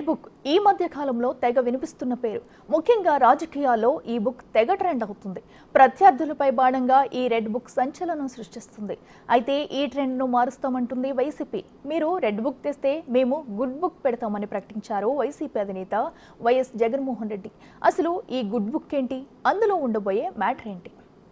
book ఈ మధ్య కాలంలో తెగ వినిపిస్తున్న పేరు ముఖ్యంగా రాజకీయాల్లో ఈ బుక్ తెగ ట్రెండ్ అవుతుంది ప్రత్యర్థులపై బాణంగా ఈ రెడ్ బుక్ సంచలనం సృష్టిస్తుంది అయితే ఈ ట్రెండ్ను మారుస్తామంటుంది వైసీపీ మీరు రెడ్ బుక్ తెస్తే మేము గుడ్ బుక్ పెడతామని ప్రకటించారు వైసీపీ అధినేత వైఎస్ జగన్మోహన్ రెడ్డి అసలు ఈ గుడ్ బుక్ ఏంటి అందులో ఉండబోయే మ్యాటర్ ఏంటి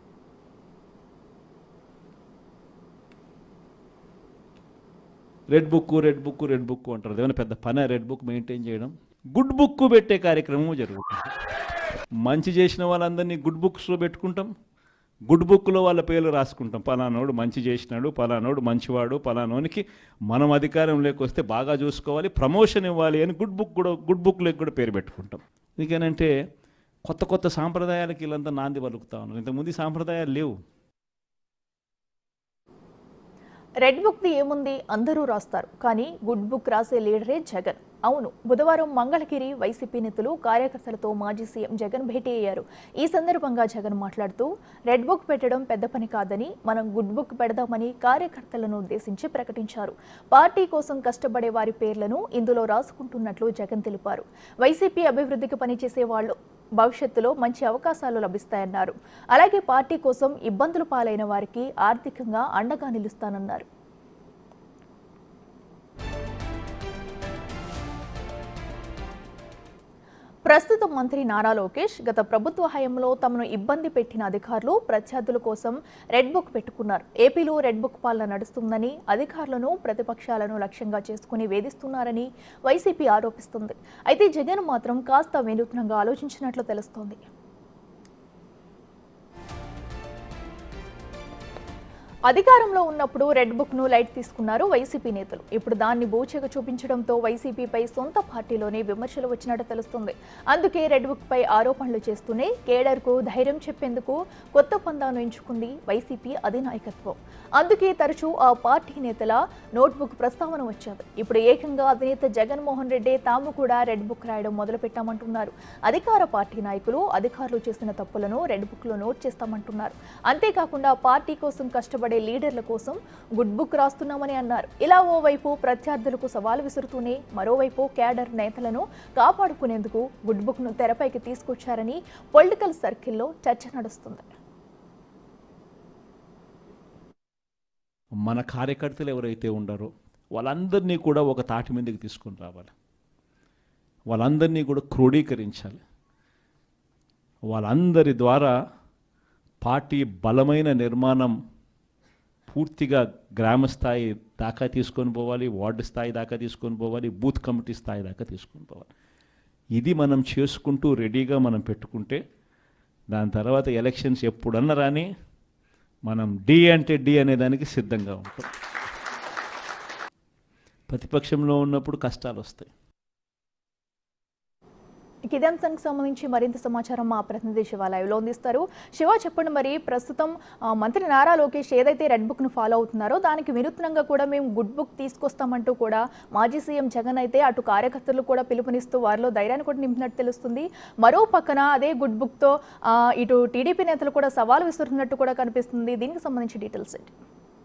red book red book red book అంటారు ఏమైనా పెద్ద పని రెడ్ బుక్ మెయింటైన్ చేయడం గుడ్ బుక్ పెట్టే కార్యక్రమం జరుగుతుంది మంచి చేసిన వాళ్ళందరినీ గుడ్ బుక్స్లో పెట్టుకుంటాం గుడ్ బుక్లో వాళ్ళ పేర్లు రాసుకుంటాం పలానోడు మంచి చేసినాడు పలానోడు మంచివాడు పలానోనికి మనం అధికారంలోకి వస్తే బాగా చూసుకోవాలి ప్రమోషన్ ఇవ్వాలి అని గుడ్ బుక్ కూడా గుడ్ బుక్లోకి కూడా పేరు పెట్టుకుంటాం ఎందుకనంటే కొత్త కొత్త సాంప్రదాయాలకి వీళ్ళంతా నాంది పలుకుతా ఉన్నారు ఇంతకుముందు ఈ సాంప్రదాయాలు లేవు రెడ్ బుక్ది ఏముంది అందరూ రాస్తారు కానీ గుడ్ బుక్ రాసే లీడరే జగన్ అవును బుధవారం మంగళగిరి వైసీపీ నేతలు కార్యకర్తలతో మాజీ సీఎం జగన్ భేటీ అయ్యారు ఈ సందర్భంగా జగన్ మాట్లాడుతూ రెడ్ బుక్ పెట్టడం పెద్ద పని కాదని మనం గుడ్ బుక్ పెడదామని కార్యకర్తలను ఉద్దేశించి ప్రకటించారు పార్టీ కోసం కష్టపడే వారి పేర్లను ఇందులో రాసుకుంటున్నట్లు జగన్ తెలిపారు వైసీపీ అభివృద్ధికి పనిచేసే వాళ్ళు భవిష్యత్తులో మంచి అవకాశాలు లభిస్తాయన్నారు అలాగే పార్టీ కోసం ఇబ్బందులు పాలైన వారికి ఆర్థికంగా అండగా నిలుస్తానన్నారు ప్రస్తుత మంత్రి నారా లోకేష్ గత ప్రభుత్వ హయాంలో తమను ఇబ్బంది పెట్టిన అధికారులు ప్రత్యర్థుల కోసం రెడ్ బుక్ పెట్టుకున్నారు ఏపీలో రెడ్ బుక్ పాలన నడుస్తుందని అధికారులను ప్రతిపక్షాలను లక్ష్యంగా చేసుకుని వేధిస్తున్నారని వైసీపీ ఆరోపిస్తుంది అయితే జగన్ మాత్రం కాస్త వినూత్నంగా ఆలోచించినట్లు తెలుస్తోంది అధికారంలో ఉన్నప్పుడు రెడ్ బుక్ ను లైట్ తీసుకున్నారు వైసీపీ నేతలు ఇప్పుడు దాన్ని బూచగా చూపించడంతో వైసీపీపై సొంత పార్టీలోనే విమర్శలు వచ్చినట్టు తెలుస్తుంది అందుకే రెడ్ బుక్ పై ఆరోపణలు చేస్తూనే కేడర్ కు ధైర్యం చెప్పేందుకు కొత్త పందాను ఎంచుకుంది వైసీపీ అధినాయకత్వం అందుకే తరచూ ఆ పార్టీ నేతల నోట్బుక్ ప్రస్తావన వచ్చేది ఇప్పుడు ఏకంగా అధినేత జగన్మోహన్ రెడ్డి తాము కూడా రెడ్ బుక్ రాయడం మొదలుపెట్టామంటున్నారు అధికార పార్టీ నాయకులు అధికారులు చేసిన తప్పులను రెడ్ బుక్ లో నోట్ చేస్తామంటున్నారు అంతేకాకుండా పార్టీ కోసం కష్టపడే లీడర్ల కోసం గుడ్ బుక్ రాస్తున్నామని అన్నారు ఇలా ఓవైపు ప్రత్యర్థులకు సవాల్ విసురుతూనే మరోవైపు క్యాడర్ నేతలను కాపాడుకునేందుకు గుడ్ బుక్ ను తెరపైకి తీసుకొచ్చారని పొలిటికల్ సర్కిల్లో చర్చ నడుస్తుంది మన కార్యకర్తలు ఎవరైతే ఉండారో వాళ్ళందరినీ కూడా ఒక తాటి మీదకి తీసుకొని రావాలి వాళ్ళందరినీ కూడా క్రోడీకరించాలి వాళ్ళందరి ద్వారా పార్టీ బలమైన నిర్మాణం పూర్తిగా గ్రామ స్థాయి దాకా తీసుకొని పోవాలి వార్డు స్థాయి దాకా తీసుకొని పోవాలి బూత్ కమిటీ స్థాయి దాకా తీసుకొని పోవాలి ఇది మనం చేసుకుంటూ రెడీగా మనం పెట్టుకుంటే దాని తర్వాత ఎలక్షన్స్ ఎప్పుడన్నా రాని మనం డి అంటే డి అనే దానికి సిద్ధంగా ఉంటాం ప్రతిపక్షంలో ఉన్నప్పుడు కష్టాలు వస్తాయి ఇక ఇదే అంశానికి సంబంధించి మరింత సమాచారం మా ప్రతినిధి శివ లైవ్ లో అందిస్తారు శివ చెప్పండి మరి ప్రస్తుతం ఆ, మంత్రి నారా లోకేష్ ఏదైతే రెడ్ బుక్ ను ఫాలో అవుతున్నారో దానికి వినూత్నంగా కూడా మేము గుడ్ బుక్ తీసుకొస్తామంటూ కూడా మాజీ సీఎం జగన్ అయితే అటు కార్యకర్తలు కూడా పిలుపునిస్తూ వారిలో ధైర్యాన్ని కూడా నింపినట్టు తెలుస్తుంది మరో పక్కన అదే గుడ్ బుక్ తో ఆ, ఇటు టీడీపీ నేతలు కూడా సవాల్ విసురుతున్నట్టు కూడా కనిపిస్తుంది దీనికి సంబంధించి డీటెయిల్స్ ఏంటి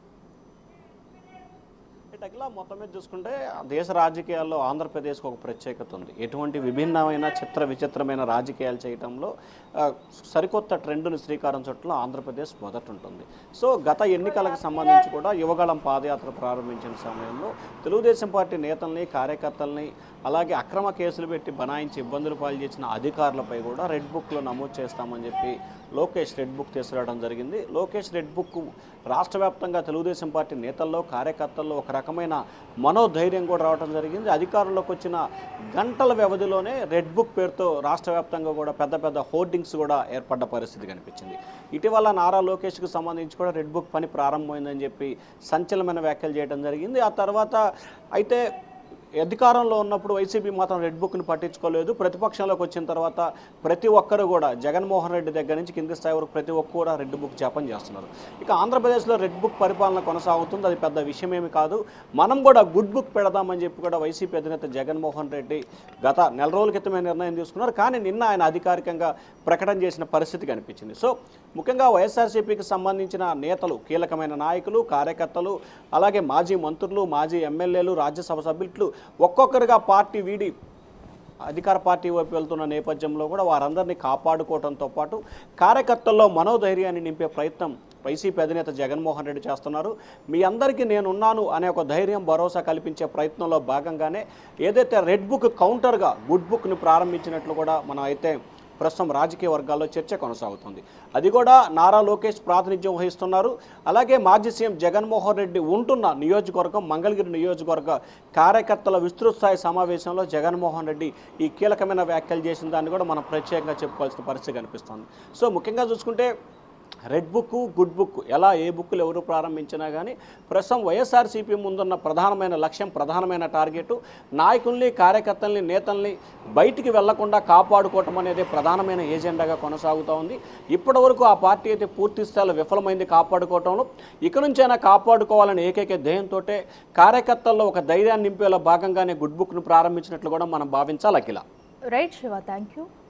టెక్లా మొత్తం మీద చూసుకుంటే దేశ రాజకీయాల్లో ఆంధ్రప్రదేశ్కి ఒక ప్రత్యేకత ఉంది ఎటువంటి విభిన్నమైన చిత్ర విచిత్రమైన రాజకీయాలు చేయడంలో ఆ, సరికొత్త ట్రెండ్ను శ్రీకారం చుట్టలో ఆంధ్రప్రదేశ్ మొదట ఉంటుంది సో గత ఎన్నికలకు సంబంధించి కూడా యువగళం పాదయాత్ర ప్రారంభించిన సమయంలో తెలుగుదేశం పార్టీ నేతల్ని కార్యకర్తల్ని అలాగే అక్రమ కేసులు పెట్టి బనాయించి ఇబ్బందులు పాలు చేసిన అధికారులపై కూడా రెడ్ బుక్లో నమోదు చేస్తామని చెప్పి లోకేష్ రెడ్ బుక్ తీసుకురావడం జరిగింది లోకేష్ రెడ్ బుక్ రాష్ట్ర వ్యాప్తంగా తెలుగుదేశం పార్టీ నేతల్లో కార్యకర్తల్లో ఒక రకమైన మనోధైర్యం కూడా రావడం జరిగింది అధికారంలోకి వచ్చిన గంటల వ్యవధిలోనే రెడ్ బుక్ పేరుతో రాష్ట్ర వ్యాప్తంగా కూడా పెద్ద పెద్ద హోర్డింగ్స్ కూడా ఏర్పడ్డ పరిస్థితి కనిపించింది ఇటీవల నారా లోకేష్కి సంబంధించి కూడా రెడ్ బుక్ పని ప్రారంభమైందని చెప్పి సంచలనమైన వ్యాఖ్యలు చేయడం జరిగింది ఆ తర్వాత అయితే అధికారంలో ఉన్నప్పుడు వైసీపీ మాత్రం రెడ్ బుక్ని పట్టించుకోలేదు ప్రతిపక్షంలోకి వచ్చిన తర్వాత ప్రతి ఒక్కరు కూడా జగన్మోహన్ రెడ్డి దగ్గర నుంచి కింది స్థాయి వరకు ప్రతి ఒక్కరు కూడా రెడ్ బుక్ జపం చేస్తున్నారు ఇక ఆంధ్రప్రదేశ్లో రెడ్ బుక్ పరిపాలన కొనసాగుతుంది అది పెద్ద విషయం ఏమి కాదు మనం కూడా గుడ్ బుక్ పెడదామని చెప్పి కూడా వైసీపీ అధినేత జగన్మోహన్ రెడ్డి గత నెల రోజుల క్రితమే నిర్ణయం తీసుకున్నారు కానీ నిన్న ఆయన అధికారికంగా ప్రకటన చేసిన పరిస్థితి కనిపించింది సో ముఖ్యంగా వైఎస్ఆర్సీపీకి సంబంధించిన నేతలు కీలకమైన నాయకులు కార్యకర్తలు అలాగే మాజీ మంత్రులు మాజీ ఎమ్మెల్యేలు రాజ్యసభ సభ్యులు ఒక్కొక్కరుగా పార్టీ వీడి అధికార పార్టీ వైపు వెళ్తున్న నేపథ్యంలో కూడా వారందరినీ కాపాడుకోవడంతో పాటు కార్యకర్తల్లో మనోధైర్యాన్ని నింపే ప్రయత్నం వైసీపీ అధినేత జగన్మోహన్ రెడ్డి చేస్తున్నారు మీ అందరికీ నేనున్నాను అనే ఒక ధైర్యం భరోసా కల్పించే ప్రయత్నంలో భాగంగానే ఏదైతే రెడ్ బుక్ కౌంటర్గా గుడ్ బుక్ని ప్రారంభించినట్లు కూడా మనం అయితే ప్రస్తుతం రాజకీయ వర్గాల్లో చర్చ కొనసాగుతుంది అది కూడా నారా లోకేష్ ప్రాతినిధ్యం వహిస్తున్నారు అలాగే మాజీ సీఎం జగన్మోహన్ రెడ్డి ఉంటున్న నియోజకవర్గం మంగళగిరి నియోజకవర్గ కార్యకర్తల విస్తృత స్థాయి సమావేశంలో జగన్మోహన్ రెడ్డి ఈ కీలకమైన వ్యాఖ్యలు చేసిన దాన్ని కూడా మనం ప్రత్యేకంగా చెప్పుకోవాల్సిన పరిస్థితి కనిపిస్తుంది సో ముఖ్యంగా చూసుకుంటే రెడ్ బుక్ గుడ్ బుక్ ఎలా ఏ బుక్లు ఎవరు ప్రారంభించినా కానీ ప్రస్తుతం వైఎస్ఆర్సీపీ ముందున్న ప్రధానమైన లక్ష్యం ప్రధానమైన టార్గెట్ నాయకుల్ని కార్యకర్తల్ని నేతల్ని బయటికి వెళ్లకుండా కాపాడుకోవటం అనేది ప్రధానమైన ఏజెండాగా కొనసాగుతూ ఉంది ఇప్పటివరకు ఆ పార్టీ అయితే పూర్తి స్థాయిలో విఫలమైంది కాపాడుకోవటంలో ఇక నుంచైనా కాపాడుకోవాలని ఏకైక ధ్యేయంతో కార్యకర్తల్లో ఒక ధైర్యాన్ని నింపేలా భాగంగానే గుడ్ బుక్ను ప్రారంభించినట్లు కూడా మనం భావించాలి Akhila right Shiva thank you